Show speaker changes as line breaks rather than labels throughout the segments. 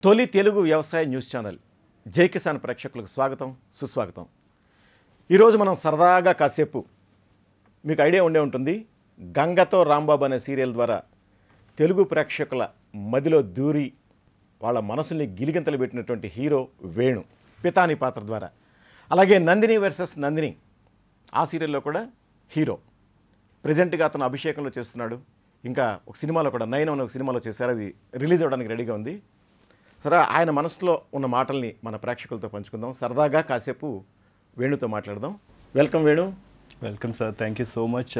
తొలి తెలుగు వ్యవసాయ news channel జై కిసాన్ ప్రేక్షకులకు స్వాగతం సుస్వాగతం ఈరోజు మనం సరదాగా కాసేపు మీకు ఐడియా ఉండే ఉంటుంది గంగతో రాంబాబు అనే సీరియల్ ద్వారా తెలుగు ప్రేక్షకుల మదిలో దూరి వాళ్ళ మనసుల్ని గిలిగింతలు పెట్టినటువంటి హీరో వేణు పితాని పాత్ర ద్వారా అలాగే నందిని వర్సెస్ నందిని ఆ సీరియల్లో కూడా హీరో ప్రజెంట్గా అతను అభిషేకంలో చేస్తున్నాడు ఇంకా ఒక సినిమాలో కూడా నైన్ అనే ఒక సినిమాలో చేశారు అది రిలీజ్ అవ్వడానికి రెడీగా ఉంది సరే ఆయన మనసులో ఉన్న మాటల్ని మన ప్రేక్షకులతో పంచుకుందాం సరదాగా కాసేపు వేణుతో మాట్లాడదాం welcome Venu
welcome sir thank you so much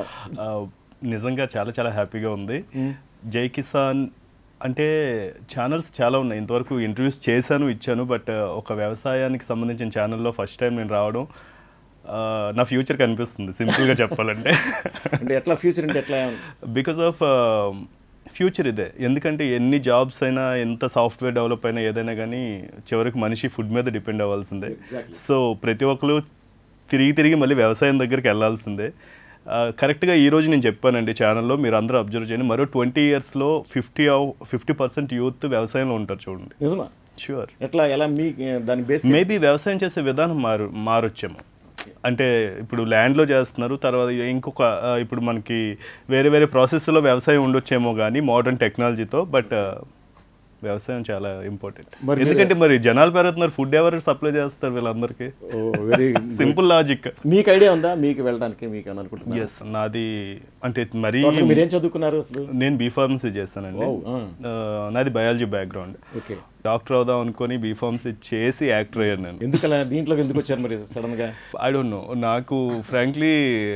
నిజంగా చాలా చాలా హ్యాపీగా ఉంది జై కిసాన్ అంటే ఛానల్స్ చాలా ఉన్నాయి ఇంతవరకు ఇంటర్వ్యూస్ చేశాను ఇచ్చాను బట్ ఒక వ్యవసాయానికి సంబంధించిన ఛానల్లో ఫస్ట్ టైం నేను రావడం ఆ, నా ఫ్యూచర్ కనిపిస్తుంది సింపుల్గా చెప్పాలంటే
అంటే ఎట్లా ఫ్యూచర్ అంటే ఎట్లా
బికాస్ ఆఫ్ ఫ్యూచర్ ఇదే ఎందుకంటే ఎన్ని జాబ్స్ అయినా ఎంత సాఫ్ట్వేర్ డెవలప్ అయినా ఏదైనా కానీ చివరికి మనిషి ఫుడ్ మీద డిపెండ్ అవ్వాల్సిందే
Exactly.
సో ప్రతి ఒక్కరు తిరిగి తిరిగి మళ్ళీ వ్యవసాయం దగ్గరికి వెళ్ళాల్సిందే ఆ, కరెక్ట్గా ఈ రోజు నేను చెప్పానండి ఛానల్లో మీరు అందరూ అబ్జర్వ్ చేయండి మరో ట్వంటీ ఇయర్స్లో ఫిఫ్టీ ఫిఫ్టీ పర్సెంట్ యూత్ వ్యవసాయంలో ఉంటారు చూడండి
నిజమా
షూర్
ఎట్లా ఎలా మీ దాని బేస్
మేబీ వ్యవసాయం చేసే విధానం మారు మారొచ్చేమో అంటే ఇప్పుడు ల్యాండ్లో చేస్తున్నారు తర్వాత ఇంకొక ఆ, ఇప్పుడు మనకి వేరే వేరే ప్రాసెస్లో వ్యవసాయం ఉండొచ్చేమో కానీ మోడర్న్ టెక్నాలజీతో బట్ వ్యవసాయం చాలా ఇంపార్టెంట్
మరి
ఎందుకంటే మరి జనాలు పెరుగుతున్నారు ఫుడ్ ఎవరు సప్లై చేస్తారు వీళ్ళందరికీ
వెరీ
సింపుల్ లాజిక్
మీకు ఐడియా ఉందా మీకు వెళ్ళడానికి మీకు అని అనుకుంటున్నారు
ఎస్ నాది అంటే మరీ
మీరేం చదువుకున్నారు అసలు
నేను బీ ఫార్మసీ చేస్తానండి
Wow, ah.
ఆ, నాది బయాలజీ బ్యాక్గ్రౌండ్
ఓకే
డాక్టర్ అవుదాం అనుకొని బీ ఫార్మసీ చేసి యాక్టర్ అయ్యాను నేను
ఎందుకు అలా దీంట్లోకి ఎందుకు వచ్చారు మరి సడన్ గా
ఐ డోంట్ నో నాకు ఫ్రాంక్లీ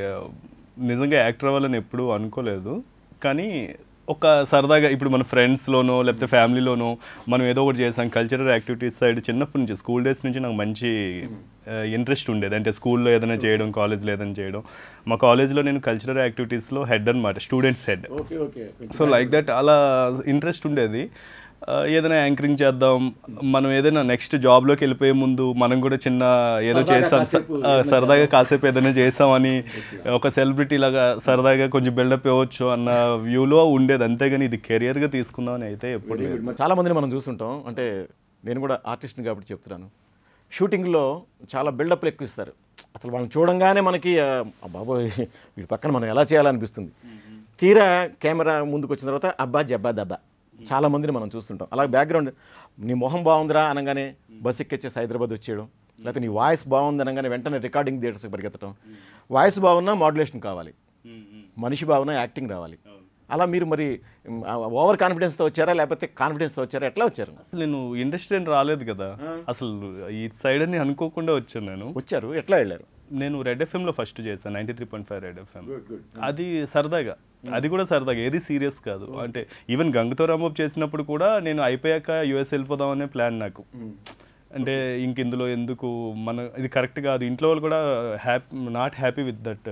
నిజంగా యాక్టర్ అవ్వాలని ఎప్పుడూ అనుకోలేదు కానీ ఒక సరదాగా ఇప్పుడు మన ఫ్రెండ్స్లోనో లేకపోతే ఫ్యామిలీలోనో మనం ఏదో ఒకటి చేసాం కల్చరల్ యాక్టివిటీస్ సైడ్ చిన్నప్పటి నుంచి స్కూల్ డేస్ నుంచి నాకు మంచి ఇంట్రెస్ట్ ఉండేది అంటే స్కూల్లో ఏదైనా చేయడం కాలేజ్లో ఏదైనా చేయడం మా కాలేజ్లో నేను కల్చరల్ యాక్టివిటీస్లో హెడ్ అనమాట students head
okay okay
so like that అలా ఇంట్రెస్ట్ ఉండేది ఆ, ఏదైనా యాంకరింగ్ చేద్దాం మనం ఏదైనా నెక్స్ట్ జాబ్లోకి వెళ్ళిపోయే ముందు మనం కూడా చిన్న ఏదో
సరదాగా
చేస్తాం
కాసేపు
ఆ, సరదాగా కాసేపు ఏదైనా చేస్తామని ఒక సెలబ్రిటీ లాగా సరదాగా కొంచెం బిల్డప్ ఇవ్వచ్చు అన్న వ్యూలో ఉండేది అంతేగాని ఇది కెరియర్గా తీసుకుందాం అని అయితే ఎప్పుడు లేదు
మరి చాలా మందిని మనం చూస్తుంటాం అంటే నేను కూడా ఆర్టిస్ట్ని కాబట్టి చెప్తున్నాను షూటింగ్లో చాలా బిల్డప్లు ఎక్కువ ఇస్తారు అసలు వాళ్ళని చూడంగానే మనకి ఆ, బాబోయ్ వీడి పక్కన మనం ఎలా చేయాలనిపిస్తుంది తీరా కెమెరా ముందుకు వచ్చిన తర్వాత అబ్బా జబ్బా దబ్బా చాలా మందిని మనం చూస్తుంటాం అలా బ్యాక్గ్రౌండ్ నీ మొహం బాగుందిరా అనగానే బస్ ఎక్కిచ్చేసి హైదరాబాద్ వచ్చేయడం లేకపోతే నీ వాయిస్ బాగుంది అనగానే వెంటనే రికార్డింగ్ థియేటర్స్కి పరిగెత్తడం వాయిస్ బాగున్నా మాడ్యులేషన్ కావాలి మనిషి బాగున్నా యాక్టింగ్ రావాలి అలా మీరు మరి ఓవర్ కాన్ఫిడెన్స్తో వచ్చారా లేకపోతే కాన్ఫిడెన్స్తో వచ్చారా ఎట్లా వచ్చారు
అసలు నేను ఇండస్ట్రీ అని రాలేదు కదా అసలు ఈ సైడ్ అని అనుకోకుండా వచ్చాను నేను
వచ్చారు ఎట్లా వెళ్ళారు
నేను రెడ్ ఎఫ్ఎంలో ఫస్ట్ చేశాను ninety three point five red FM అది సరదాగా అది కూడా సరదాగా ఏది సీరియస్ కాదు అంటే ఈవెన్ గంగతో రాంబాబు చేసినప్పుడు కూడా నేను అయిపోయాక యుఎస్ వెళ్ళిపోదాం అనే ప్లాన్ నాకు అంటే ఇంక ఇందులో ఎందుకు మన ఇది కరెక్ట్ కాదు ఇంట్లో వాళ్ళు కూడా happy not happy with that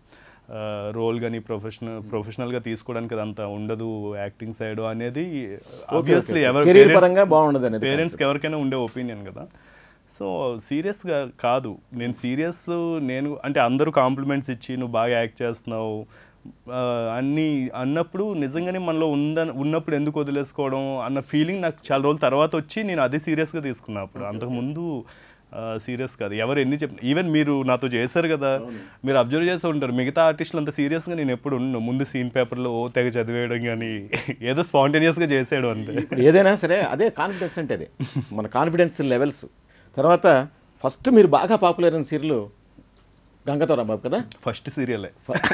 role కానీ ప్రొఫెషనల్ ప్రొఫెషనల్గా తీసుకోవడానికి అదంతా ఉండదు యాక్టింగ్ సైడ్ అనేది ఆబ్వియస్లీ ఎవరు
కెరీర్
parents-
పరంగా బాగుండదు అనేది
పేరెంట్స్కి ఎవరికైనా ఉండే ఒపీనియన్ కదా సో సీరియస్గా కాదు నేను సీరియస్ నేను అంటే అందరూ కాంప్లిమెంట్స్ ఇచ్చి నువ్వు బాగా యాక్ట్ చేస్తున్నావు ఆ, అన్నీ అన్నప్పుడు నిజంగానే మనలో ఉంద ఉన్నప్పుడు ఎందుకు వదిలేసుకోవడం అన్న ఫీలింగ్ నాకు చాలా రోజుల తర్వాత వచ్చి నేను అదే సీరియస్గా తీసుకున్నా అప్పుడు అంతకుముందు సీరియస్ కాదు ఎవరు ఎన్ని చెప్పిన ఈవెన్ మీరు నాతో చేశారు కదా మీరు అబ్జర్వ్ చేస్తూ ఉంటారు మిగతా ఆర్టిస్టులు అంత సీరియస్గా నేను ఎప్పుడు ఉండను ముందు సీన్ పేపర్లో ఓ తెగ చదివేయడం కానీ ఏదో స్పాంటేనియస్గా చేసేయడం అంతే
ఇప్పుడు ఏదైనా సరే అదే కాన్ఫిడెన్స్ అంటే అదే మన కాన్ఫిడెన్స్ లెవెల్స్ తర్వాత ఫస్ట్ మీరు బాగా పాపులర్ అయిన సీరియల్ గంగతో రాంబాబు కదా
ఫస్ట్ సీరియలే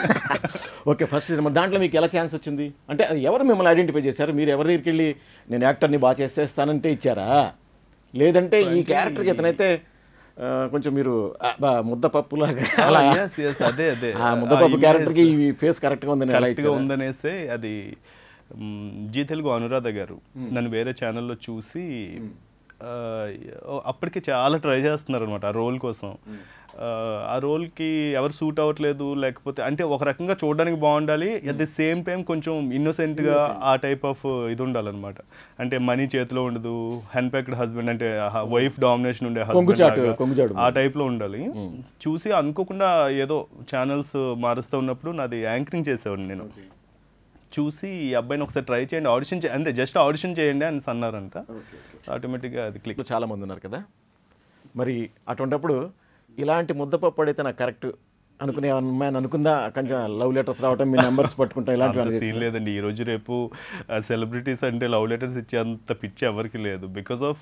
ఓకే ఫస్ట్ సినిమా దాంట్లో మీకు ఎలా ఛాన్స్ వచ్చింది అంటే అది ఎవరు మిమ్మల్ని ఐడెంటిఫై చేశారు మీరు ఎవరి దగ్గరికి వెళ్ళి నేను యాక్టర్ని బాగా చేసేస్తానంటే ఇచ్చారా లేదంటే ఈ క్యారెక్టర్కి ఇతనైతే ఆ, కొంచెం మీరు ఆ, బా, ముద్దపప్పులాగా అలా
yes, yes, అదే అదే
ఆ ముద్దపప్పు క్యారెక్టర్కి ఈ ఫేస్ కరెక్ట్గా ఉందని ఎలా
కరెక్ట్గా
ఇచ్చారు
ఉందనేస్తే అది మ్, జీ తెలుగు అనురాధ గారు నన్ను వేరే ఛానల్లో చూసి ఆ, అప్పటికి చాలా ట్రై చేస్తున్నారు అనమాట ఆ రోల్ కోసం ఆ, ఆ రోల్కి ఎవరు సూట్ అవ్వట్లేదు లేకపోతే అంటే ఒక రకంగా చూడడానికి బాగుండాలి అట్ ది సేమ్ టైం కొంచెం ఇన్నోసెంట్గా ఆ టైప్ ఆఫ్ ఇది ఉండాలన్నమాట అంటే మనీ చేతిలో ఉండదు హ్యాండ్ ప్యాక్డ్ హస్బెండ్ అంటే వైఫ్ డామినేషన్ ఉండే husband
కొంగుచాటు,
లాగా.
కొంగుచాటు.
ఆ టైప్లో ఉండాలి చూసి అనుకోకుండా ఏదో ఛానల్స్ మారుస్తూ ఉన్నప్పుడు నాది యాంకరింగ్ చేసేవాడిని నేను చూసి ఈ అబ్బాయిని ఒకసారి ట్రై చేయండి ఆడిషన్ చే అంతే జస్ట్ ఆడిషన్ చేయండి అని అన్నారంట ఆటోమేటిక్గా అది క్లిక్
చాలా మంది ఉన్నారు కదా మరి అటువంటప్పుడు ఇలాంటి ముద్దపప్పు అడిగితే నాకు కరెక్ట్ అనుకునే అమ్మాయిని అనుకుందా కొంచెం లవ్ లెటర్స్ రావటం మీ నెంబర్స్ పట్టుకుంటాం ఇలాంటివి
అంత
అనేది
సీన్ లేదండి ఈ రోజు రేపు సెలబ్రిటీస్ అంటే లవ్ లెటర్స్ ఇచ్చే అంత పిచ్చి ఎవరికి లేదు బికాస్ ఆఫ్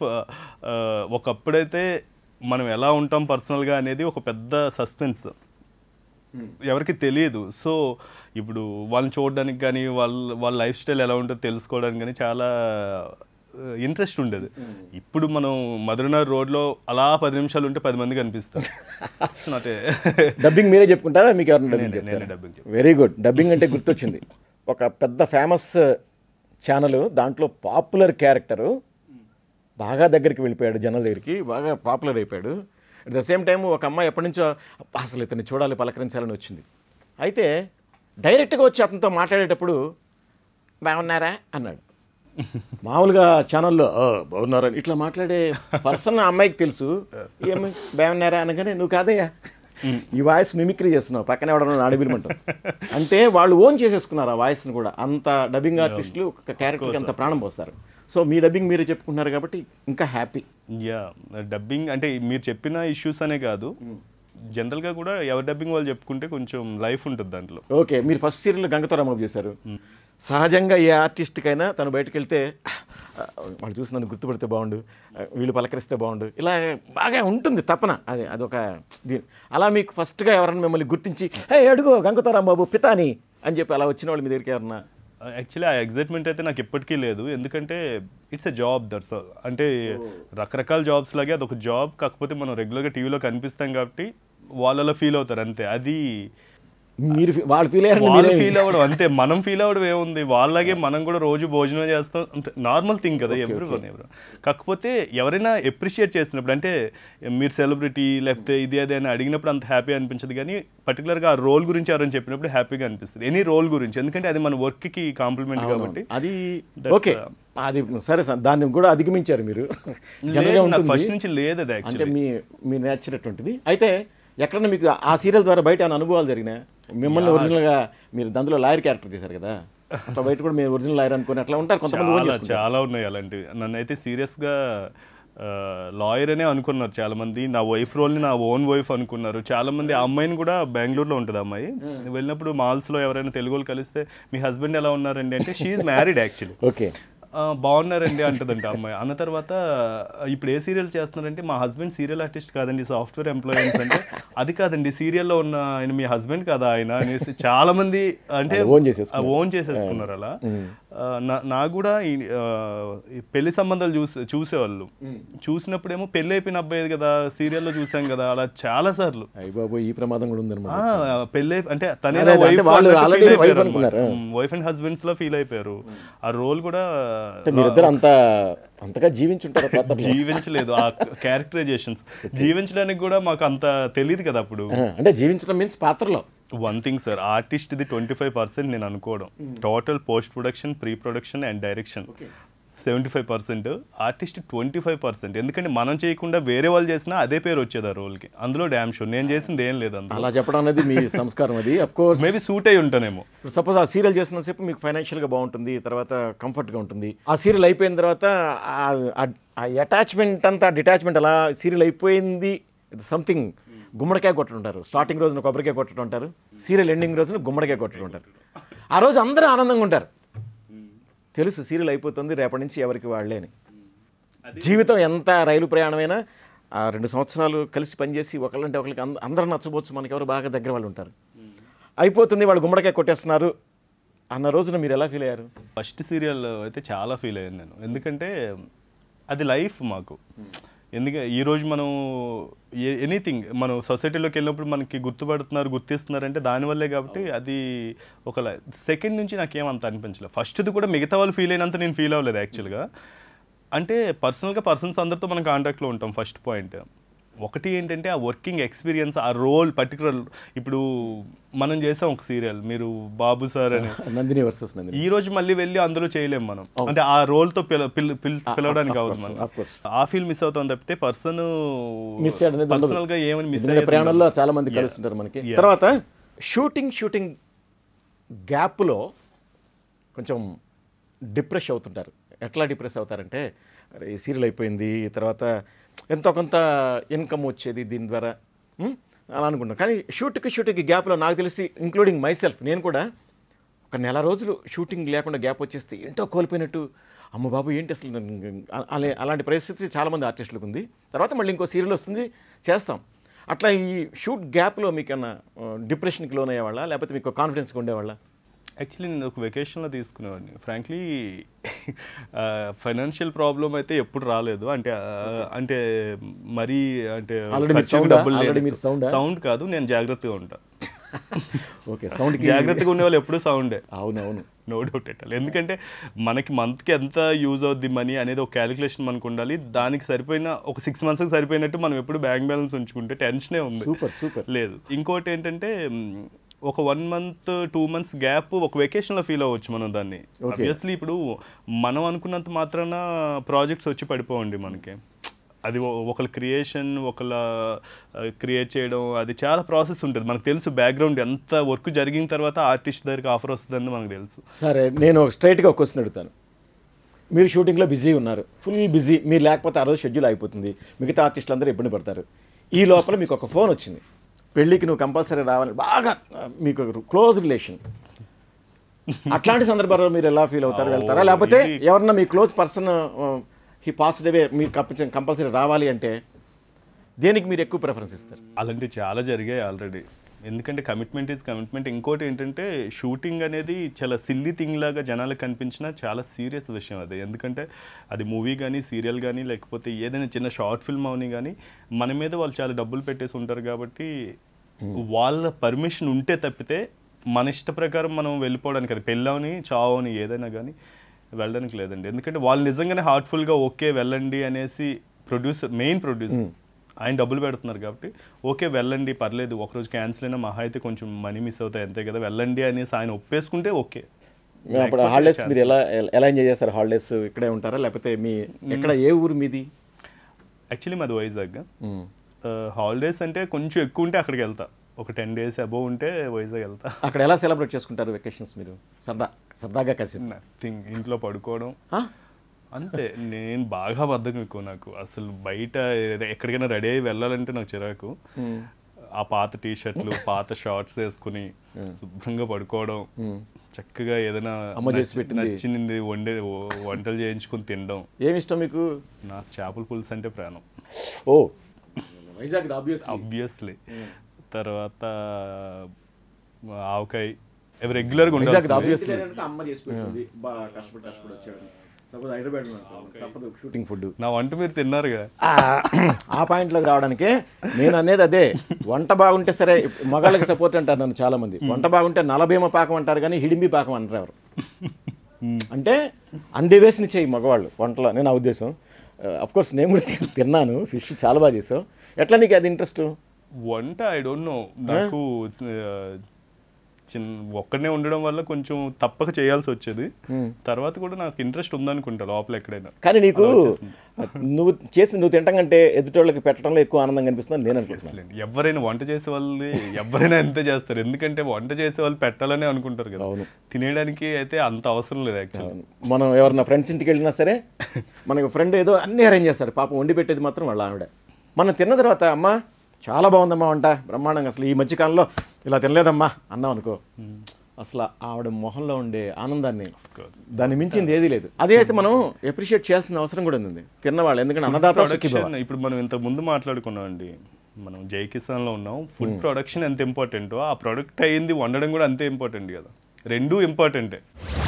ఒకప్పుడైతే మనం ఎలా ఉంటాం పర్సనల్గా అనేది ఒక పెద్ద సస్పెన్స్ ఎవరికి తెలియదు సో ఇప్పుడు వాళ్ళని చూడడానికి కానీ వాళ్ళ వాళ్ళ లైఫ్ స్టైల్ ఎలా ఉంటుందో తెలుసుకోవడానికి కానీ చాలా ఇంట్రెస్ట్ ఉండేది ఇప్పుడు మనం మధురనగర్ రోడ్లో అలా పది నిమిషాలు ఉంటే పది మంది కనిపిస్తారు నాట్
డబ్బింగ్ మీరే చెప్పుకుంటారా మీకు ఎవరైనా డబ్బింగ్
నేనే
చెప్తారా
డబ్బింగ్
వెరీ గుడ్ డబ్బింగ్ అంటే గుర్తొచ్చింది ఒక పెద్ద ఫేమస్ ఛానల్ దాంట్లో పాపులర్ క్యారెక్టరు బాగా దగ్గరికి వెళ్ళిపోయాడు జనాల దగ్గరికి బాగా పాపులర్ అయిపోయాడు అట్ ద సేమ్ టైం ఒక అమ్మాయి ఎప్పటి నుంచో "అబ్బా, అసలు ఇతన్ని చూడాలి పలకరించాలని వచ్చింది అయితే డైరెక్ట్గా వచ్చి అతనితో మాట్లాడేటప్పుడు బాగున్నారా అన్నాడు మామూలుగా ఛానల్లో "ఆ, బాగున్నారా ఇట్లా మాట్లాడే పర్సన్ ఆ అమ్మాయికి తెలుసు ఏమి బాగున్నారా అనగానే నువ్వు కాదయ్యా ఈ వాయిస్ మిమిక్రీ చేస్తున్నావు పక్కన ఎవడన్నా అడవిలమంటావు అంటే వాళ్ళు ఓన్ చేసేసుకున్నారు ఆ వాయిస్ని కూడా అంత డబ్బింగ్ ఆర్టిస్టులు ఒక క్యారెక్టర్కి అంత ప్రాణం పోస్తారు సో మీ డబ్బింగ్ మీరే చెప్పుకుంటున్నారు కాబట్టి ఇంకా హ్యాపీ
యా డబ్బింగ్ అంటే మీరు చెప్పిన ఇష్యూస్ అనే కాదు జనరల్గా కూడా ఎవరి డబ్బింగ్ వాళ్ళు చెప్పుకుంటే కొంచెం లైఫ్ ఉంటుంది దాంట్లో
ఓకే మీరు ఫస్ట్ సీరియల్ గంగతో రామబాబు చేశారు సహజంగా ఏ ఆర్టిస్ట్కైనా తను బయటకు వెళ్తే "ఆ, వాళ్ళు చూసి నన్ను గుర్తుపడితే బాగుండు ఆ, వీళ్ళు పలకరిస్తే బాగుండు ఇలా బాగా ఉంటుంది తపన అదే అదొక దీని అలా మీకు ఫస్ట్గా ఎవరైనా మిమ్మల్ని గుర్తించి హే అడుగు గంగతో రాంబాబు పితాని అని చెప్పి అలా వచ్చిన వాళ్ళు మీ దగ్గరికి ఎవరన్నా
యాక్చువల్లీ ఆ ఎగ్జైట్మెంట్ అయితే నాకు ఎప్పటికీ లేదు ఎందుకంటే it's a job that's all అంటే రకరకాల జాబ్స్ లాగే అదొక జాబ్ కాకపోతే మనం రెగ్యులర్గా టీవీలో కనిపిస్తాం కాబట్టి వాళ్ళలో ఫీల్ అవుతారు అంతే అది
మీరు ఫీ- వాళ్ళు ఫీల్ అయ్యారు
వాళ్ళు ఫీల్ అవ్వడం అంతే మనం ఫీల్ అవ్వడం ఏముంది వాళ్ళలాగే మనం కూడా రోజు భోజనం చేస్తాం అంటే నార్మల్ థింగ్ కదా ఎవరు ఎవరు కాకపోతే ఎవరైనా ఎప్రిషియేట్ చేసినప్పుడు అంటే మీరు సెలబ్రిటీ లేకపోతే ఇది అది అని అడిగినప్పుడు అంత హ్యాపీ అనిపించదు కానీ పర్టికులర్గా ఆ రోల్ గురించి ఎవరైనా చెప్పినప్పుడు హ్యాపీగా అనిపిస్తుంది ఎనీ రోల్ గురించి ఎందుకంటే అది మన వర్క్కి కాంప్లిమెంట్ కాబట్టి
అది
That's,
ఓకే అది సరే సార్ దాన్ని కూడా అధిగమించారు మీరు జనరల్గా
లేదు, నాకు
ఉంటుంది
ఫస్ట్ నుంచి లేదు అది
అంటే
యాక్చువల్లీ
మీ మీ నేర్చినటువంటిది అయితే ఎక్కడన్నా మీకు ఆ సీరియల్ ద్వారా బయట ఏమైనా అనుభవాలు జరిగినాయి మిమ్మల్ని ఒరిజినల్గా మీరు దాంట్లో లాయర్ క్యారెక్టర్ చేశారు కదా అట్లా బయట కూడా మీరు ఒరిజినల్ లాయర్ అనుకుని అట్లా ఉంటారు కొంతమంది ఓన్
చాలా
చేసుకుంటారు.
చాలా ఉన్నాయి అలాంటివి నన్ను అయితే సీరియస్గా లాయర్ అనే అనుకున్నారు చాలా మంది నా వైఫ్ రోల్ని నా ఓన్ వైఫ్ అనుకున్నారు చాలా మంది ఆ అమ్మాయిని కూడా బెంగళూరులో ఉంటుంది ఆ అమ్మాయి వెళ్ళినప్పుడు మాల్స్లో ఎవరైనా తెలుగు వాళ్ళు కలిస్తే మీ హస్బెండ్ ఎలా ఉన్నారండి అంటే షీఈ్ మ్యారీడ్ యాక్చువల్లీ
ఓకే
బాగున్నారండి అంటదంట అమ్మాయి అన్న తర్వాత ఇప్పుడు ఏ సీరియల్ చేస్తున్నారంటే మా హస్బెండ్ సీరియల్ ఆర్టిస్ట్ కాదండి సాఫ్ట్వేర్ ఎంప్లాయీస్ అంటే అది కాదండి సీరియల్లో ఉన్న ఆయన మీ హస్బెండ్ కదా ఆయన అనేసి చాలా మంది అంటే
అది own చేసేసుకున్నారు.
ఓన్ చేసేసుకున్నారు అలా ఆ, నా నాకు కూడా ఈ, ఆ, ఈ పెళ్లి సంబంధాలు చూసే చూసేవాళ్ళు చూసినప్పుడేమో పెళ్లి అయిపోయిన అబ్బాయి కదా సీరియల్లో చూసాం కదా అలా చాలా సార్లు
అయ్యి బాబు ఈ ప్రమాదం కూడా ఉందన్నమాట
పెళ్ళి అంటే తనే
అదే, అదే, అంటే వాళ్ళు already wife అనుకున్నారు.
వైఫ్ అండ్ హస్బెండ్స్ లో ఫీల్ అయిపోయారు ఆ రోల్ కూడా
అంటే మీరిద్దరు అంత అంతగా జీవించుంటారు పాత్రలో
జీవించలేదు ఆ క్యారెక్టరైజేషన్స్ జీవించడానికి కూడా మాకు అంత తెలియదు కదా అప్పుడు
ఆ, అంటే జీవించడం మీన్స్ పాత్రలో
వన్ థింగ్ సార్ ఆర్టిస్ట్ ఇది ట్వంటీ ఫైవ్ పర్సెంట్ నేను అనుకోవడం total post production pre production and direction seventy five percent artist twenty five percent ఎందుకంటే మనం చేయకుండా వేరే వాళ్ళు చేసినా అదే పేరు వచ్చేది ఆ రోల్కి అందులో డ్యామ్ షో నేను చేసింది ఏం లేదు అందులో
అలా చెప్పడం అనేది మీ సంస్కారం అది అఫ్ కోర్స్
మేబీ సూట్ అయి ఉంటానేమో
ఇప్పుడు సపోజ్ ఆ సీరియల్ చేసినంతసేపు మీకు ఫైనాన్షియల్గా బాగుంటుంది తర్వాత కంఫర్ట్గా ఉంటుంది ఆ సీరియల్ అయిపోయిన తర్వాత ఆ- ఆ అటాచ్మెంట్ అంతా డిటాచ్మెంట్ అలా సీరియల్ అయిపోయింది సంథింగ్ గుమ్మడికాయ కొట్టుకుంటారు స్టార్టింగ్ రోజున కొబ్బరికాయ కొట్టుకుంటారు సీరియల్ ఎండింగ్ రోజున గుమ్మడికాయ కొట్టుకుంటారు ఆ రోజు అందరూ ఆనందంగా ఉంటారు తెలుసు సీరియల్ అయిపోతుంది రేపటి నుంచి ఎవరికి వాళ్ళే అని జీవితం ఎంత రైలు ప్రయాణమైనా ఆ రెండు సంవత్సరాలు కలిసి పనిచేసి ఒకళ్ళంటే ఒకరికి అంద అందరూ నచ్చబోచ్చు మనకి ఎవరు బాగా దగ్గర వాళ్ళు ఉంటారు అయిపోతుంది వాళ్ళు గుమ్మడికాయ కొట్టేస్తున్నారు అన్న రోజున మీరు ఎలా ఫీల్ అయ్యారు
ఫస్ట్ సీరియల్ అయితే చాలా ఫీల్ అయ్యాను నేను ఎందుకంటే అది లైఫ్ మాకు ఎందుకంటే ఈరోజు మనం ఎనీథింగ్ మనం సొసైటీలోకి వెళ్ళినప్పుడు మనకి గుర్తుపడుతున్నారు గుర్తిస్తున్నారు అంటే దానివల్లే కాబట్టి అది ఒక సెకండ్ నుంచి నాకేం అంత అనిపించలేదు ఫస్ట్ది కూడా మిగతా వాళ్ళు ఫీల్ అయినంత నేను ఫీల్ అవ్వలేదు యాక్చువల్గా అంటే పర్సనల్గా పర్సన్స్ అందరితో మనం కాంటాక్ట్లో ఉంటాం ఫస్ట్ పాయింట్ ఒకటి ఏంటంటే ఆ వర్కింగ్ ఎక్స్పీరియన్స్ ఆ రోల్ పర్టికులర్ ఇప్పుడు మనం చేసాం ఒక సీరియల్ మీరు బాబు సార్ అని
నందిని వర్సెస్ నందిని
ఈ రోజు మళ్ళీ వెళ్ళి అందులో చేయలేం మనం అంటే ఆ రోల్ తో పిల పిల- పిల- పిలవడానికి అవుతుంది మనం
of course.
ఆ ఫీల్ మిస్ అవుతాం తప్పితే పర్సన్
మిస్ చేయడం అనేది ఉండదు.
పర్సనల్ గా ఏమని మిస్
ఎందుకంటే ప్రయాణంలో చాలా మంది కలుస్తుంటారు మనకి తర్వాత షూటింగ్ షూటింగ్ గ్యాప్లో కొంచెం డిప్రెస్ అవుతుంటారు ఎట్లా డిప్రెస్ అవుతారంటే అరే ఈ సీరియల్ అయిపోయింది తర్వాత ఎంతో కొంత ఇన్కమ్ వచ్చేది దీని ద్వారా ఉమ్, అలా అనుకుంటాం కానీ షూట్కి షూట్కి గ్యాప్లో నాకు తెలిసి ఇంక్లూడింగ్ మై సెల్ఫ్ నేను కూడా ఒక నెల రోజులు షూటింగ్ లేకుండా గ్యాప్ వచ్చేస్తే ఏంటో కోల్పోయినట్టు అమ్మ బాబు ఏంటి అసలు అ- అలా అలాంటి పరిస్థితి చాలామంది ఆర్టిస్టులకు ఉంది తర్వాత మళ్ళీ ఇంకో సీరియల్ వస్తుంది చేస్తాం అట్లా ఈ షూట్ గ్యాప్లో మీకు ఏమన్నా డిప్రెషన్కి లోన్ అయ్యేవాళ్ళ లేకపోతే మీకు కాన్ఫిడెన్స్గా ఉండేవాళ్ళ
యాక్చువల్లీ నేను ఒక వెకేషన్లో తీసుకునేవాడిని ఫ్రాంక్లీ ఫైనాన్షియల్ ప్రాబ్లం అయితే ఎప్పుడు రాలేదు అంటే ఆ, అంటే మరీ అంటే
Already మీరు
ఖర్చుకు
sound ఆ?
డబ్బులు
Already
లేదు.
మీరు sound ఆ?
సౌండ్ కాదు నేను జాగ్రత్తగా ఉంటా
ఓకే సౌండ్కి
జాగ్రత్తగా ఉండే వాళ్ళు ఎప్పుడు సౌండే
అవును అవును
నో డౌట్ ఎట్ ఆల్ ఎందుకంటే మనకి మంత్కి ఎంత యూజ్ అవుద్ది మనీ అనేది ఒక క్యాలిక్యులేషన్ మనకు ఉండాలి దానికి సరిపోయిన ఒక సిక్స్ మంత్స్కి సరిపోయినట్టు మనం ఎప్పుడు బ్యాంక్ బ్యాలెన్స్ ఉంచుకుంటే టెన్షనే ఉంది
సూపర్ సూపర్
లేదు ఇంకోటి ఏంటంటే మ్, ఒక one month two months gap ఒక వెకేషన్లో ఫీల్ అవ్వచ్చు మనం దాన్ని
Okay.
ఆబ్వియస్లీ ఇప్పుడు మనం అనుకున్నంత మాత్రాన ప్రాజెక్ట్స్ వచ్చి పడిపోవండి మనకి అది ఒ- ఒకళ్ళ క్రియేషన్ ఒకళ్ళ క్రియేట్ చేయడం అది చాలా ప్రాసెస్ ఉంటుంది మనకు తెలుసు బ్యాక్గ్రౌండ్ ఎంత వర్క్ జరిగిన తర్వాత ఆర్టిస్ట్ దగ్గరికి ఆఫర్ వస్తుందని మనకు తెలుసు
సరే నేను స్ట్రైట్గా ఒక క్వశ్చన్ అడుగుతాను మీరు షూటింగ్లో బిజీ ఉన్నారు ఫుల్ బిజీ మీరు లేకపోతే ఆ రోజు షెడ్యూల్ అయిపోతుంది మిగతా ఆర్టిస్టులు అందరూ ఇబ్బంది పడతారు ఈ లోపల మీకు ఒక ఫోన్ వచ్చింది పెళ్ళికి నువ్వు కంపల్సరీ రావాలి బాగా ఆ, మీకు క్లోజ్ రిలేషన్ అట్లాంటి సందర్భాల్లో మీరు ఎలా ఫీల్ అవుతారు వెళ్తారా లేకపోతే ఎవరన్నా మీ close person he passed away మీరు కంపల్సరీ రావాలి అంటే దేనికి మీరు ఎక్కువ ప్రిఫరెన్స్ ఇస్తారు
అలాంటివి చాలా జరిగాయి ఆల్రెడీ ఎందుకంటే కమిట్మెంట్ ఈజ్ కమిట్మెంట్ ఇంకోటి ఏంటంటే షూటింగ్ అనేది చాలా సిల్లీ థింగ్ లాగా జనాలకు కనిపించిన చాలా సీరియస్ విషయం అది ఎందుకంటే అది మూవీ కానీ సీరియల్ కానీ లేకపోతే ఏదైనా చిన్న షార్ట్ ఫిల్మ్ అవని కానీ మన మీద వాళ్ళు చాలా డబ్బులు పెట్టేసి ఉంటారు కాబట్టి వాళ్ళ పర్మిషన్ ఉంటే తప్పితే మన ఇష్ట ప్రకారం మనం వెళ్ళిపోవడానికి అది పెళ్ళవని చావని ఏదైనా కానీ వెళ్ళడానికి లేదండి ఎందుకంటే వాళ్ళు నిజంగానే హార్ట్ఫుల్గా ఓకే వెళ్ళండి అనేసి ప్రొడ్యూసర్ మెయిన్ ప్రొడ్యూసర్ ఆయన డబ్బులు పెడుతున్నారు కాబట్టి ఓకే వెళ్ళండి పర్లేదు ఒకరోజు క్యాన్సిల్ అయినా మహా అయితే కొంచెం మనీ మిస్ అవుతాయి అంతే కదా వెళ్ళండి అనేసి ఆయన ఒప్పేసుకుంటే ఓకే
అప్పుడు హాలిడేస్ మీరు ఎలా ఎలా ఎంజాయ్ చేస్తారు హాలిడేస్ ఇక్కడే ఉంటారా లేకపోతే మీ ఎక్కడ ఏ ఊరు మీది
యాక్చువల్లీ మాది వైజాగ్ హాలిడేస్ అంటే కొంచెం ఎక్కువ ఉంటే అక్కడికి వెళ్తా ఒక టెన్ డేస్ అబోవ్ ఉంటే వైజాగ్ వెళ్తా
అక్కడ ఎలా సెలబ్రేట్ చేసుకుంటారు వెకేషన్స్ మీరు సరదా సరదాగా కలిసి
నథింగ్ ఇంట్లో పడుకోవడం
ఆ?
అంతే నేను బాగా బద్దకం ఎక్కువ నాకు అసలు బయట ఏదో ఎక్కడికైనా రెడీ అయ్యి వెళ్ళాలంటే నాకు చిరాకు ఆ పాత టీ షర్ట్లు పాత షార్ట్స్ వేసుకుని శుభ్రంగా పడుకోవడం చక్కగా ఏదైనా
అమ్మ చేసి
నచ్చి-
పెట్టింది.
నచ్చింది వండే ఓ- వంటలు చేయించుకుని తినడం
ఏమి ఇష్టం మీకు
నాకు చేపల పులుసు అంటే ప్రాణం
ఓ వైజాగ్ ఆబ్వియస్
ఆబ్వియస్లీ తర్వాత ఆవకాయ అవి రెగ్యులర్గా
వైజాగ్
ఉండాలి
ఆబ్వియస్లీ అమ్మ చేసి పెట్టింది బాగా కష్టపడి కష్టపడి వచ్చాడు సపోజ్ హైదరాబాద్ తప్పదు షూటింగ్ ఫుడ్
నా వంట మీరు తిన్నారుగా
ఆ పాయింట్లోకి రావడానికి నేను అనేది అదే వంట బాగుంటే సరే మగాళ్ళకి సపోర్ట్ అంటారు నన్ను చాలా మంది వంట బాగుంటే నలభీమ పాకం అంటారు కానీ హిడింబి పాకం అంటారు ఎవరు అంటే అందివేసిన చేయి మగవాళ్ళు వంటలో నేను నా ఉద్దేశం అఫ్ కోర్స్ నేను కూడా తి- తిన్నాను ఫిష్ చాలా బాగా చేసావు ఎట్లా నీకు అది ఇంట్రెస్ట్
వంట ఐ డోంట్ నో నాకు ఆ, చిన్న ఒక్కడనే ఉండడం వల్ల కొంచెం తప్పక చేయాల్సి వచ్చేది తర్వాత కూడా నాకు ఇంట్రెస్ట్ ఉందనుకుంటా లోపల ఎక్కడైనా
కానీ నీకు నువ్వు చేసి నువ్వు తినటం కంటే ఎదుటోళ్ళకి పెట్టడంలో ఎక్కువ ఆనందం కనిపిస్తుంది నేను అనుకుంటున్నాను
అసలేండి. ఎవరైనా వంట చేసే వాళ్ళు ఎవరైనా అంతే చేస్తారు ఎందుకంటే వంట చేసే వాళ్ళు పెట్టాలని అనుకుంటారు కదా
అవును.
తినేయడానికి అయితే అంత అవసరం లేదు యాక్చువల్లీ
మనం ఎవరన్నా ఫ్రెండ్స్ ఇంటికి వెళ్ళినా సరే మనకి ఫ్రెండ్ ఏదో అన్నీ అరేంజ్ చేస్తాడు పాపం వండి పెట్టేది మాత్రం వాళ్ళ ఆవిడ మనం తిన్న తర్వాత అమ్మ చాలా బాగుందమ్మా వంట బ్రహ్మాండంగా అసలు ఈ మధ్యకాలంలో ఇలా తినలేదమ్మా అన్నాం అనుకో అసలు ఆవిడ మొహంలో ఉండే ఆనందాన్ని దాన్ని మించింది ఏదీ లేదు అదే అయితే మనం ఎప్రిషియేట్ చేయాల్సిన అవసరం కూడా ఉంది తిన్నవాళ్ళు ఎందుకంటే అన్నదాత సుఖీ భవ.
ప్రొడక్షన్ ఇప్పుడు మనం ఇంత ముందు మాట్లాడుకున్నాం అండి మనం జై కిసాన్లో ఉన్నాం ఫుడ్ ప్రొడక్షన్ ఎంత ఇంపార్టెంటో ఆ ప్రొడక్ట్ అయ్యింది వండడం కూడా అంతే ఇంపార్టెంట్ కదా రెండూ ఇంపార్టెంటే